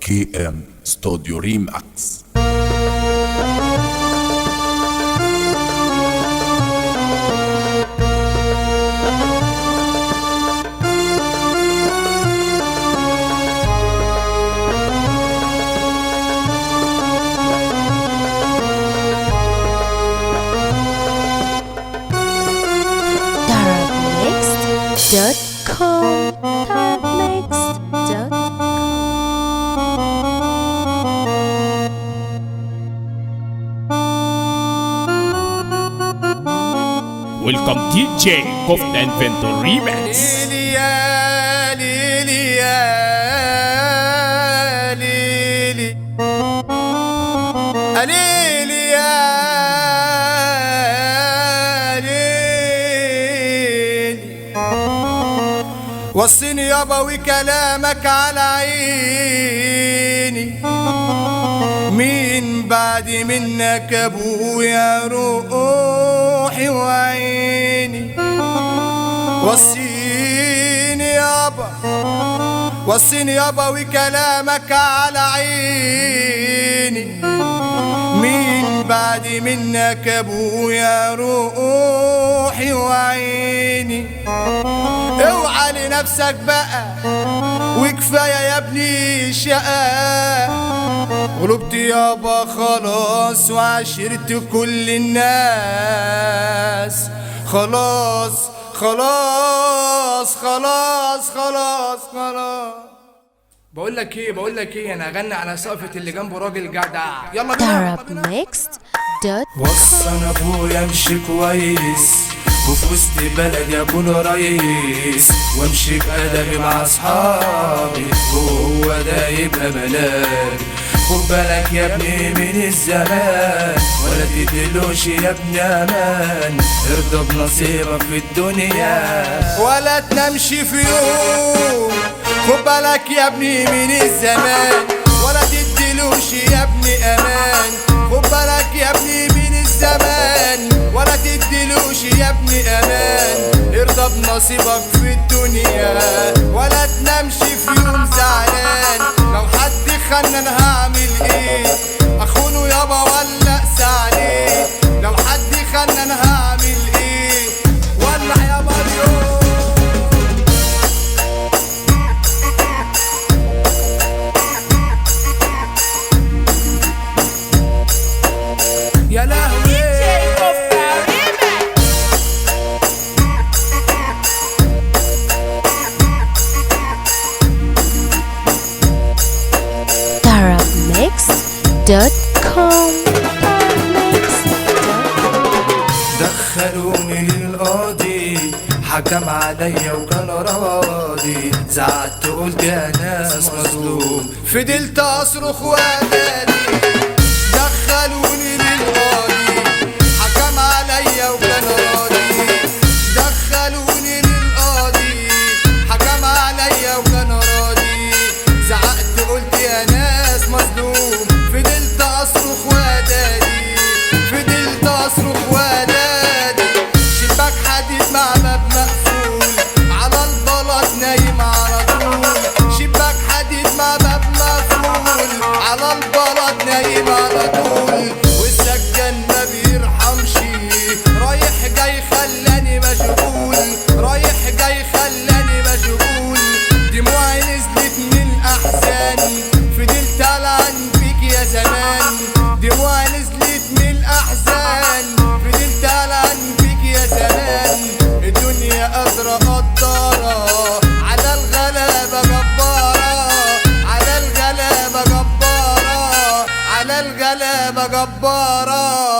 كي ام ستوديو ريماكس Tarabmixed.com Tarabmixed.com ويلكم دي جي كفتا انفنتور ريماكس ليلي يا ليلي يا ليلي ليلي يا ليلي وصيني يابا وكلامك على عيني مين بعد منك ابويا روحي وعيني وصيني يابا وصيني يابا وكلامك على عيني مين بعد منك ابويا روحي وعيني اوعى لنفسك بقى وكفايه يا ابني شقاء غلبت يابا خلاص وعشرت كل الناس خلاص خلاص خلاص خلاص خلاص بقول لك ايه بقول لك ايه انا اغني على سقفة اللي جنبه راجل جدع يلا بينا Tarabmixed.com وصل ابويا امشي كويس وفي وسط بلدي اكون رئيس وامشي بادبي مع اصحابي وهو ده يبقى بلدي خد بالك يا ابني من الزمان ولا تدلوش يا ابني امان ارضى بنصيبك في الدنيا ولا تنامش في يوم خد بالك يا ابني من الزمان ولا تدلوش يا ابني امان خد بالك يا ابني من الزمان ولا تدلوش يا ابني امان ارضى بنصيبك في الدنيا ولا تنامش في يوم زعلان لو حد خان انا هعمل ايه اخونه يابا ولا اقسى عليه لو حد خان انا هعمل ايه ولع يا ماريو يا لهوي Tarabmixed.com Tarabmixed.com دخلوني للقاضي حكم عليا وكان راضي زعلت قلت يا ناس مظلوم فضلت اصرخ وانادي دخلوني للقاضي حكم عليا وكان راضي دخلوني للقاضي حكم عليا وكان راضي زعقت قلت يا ناس مظلوم فضلت اصرخ وانادي فضلت اصرخ وانادي شباك حديد مع باب مقفول على البلاط نايم على طول شباك حديد مع باب مقفول على البلاط نايم على طول والسجان ما بيرحمش رايح جاي خلاني مشغول رايح جاي خلاني مشغول دموعي نزلت من احزاني فضلت العن فيك يا زمان دموعي نزلت من الاحزان فضلت العن فيك يا زمان الدنيا قادرة قدارة على الغلابة جبارة على الغلابة جبارة على الغلابة جبارة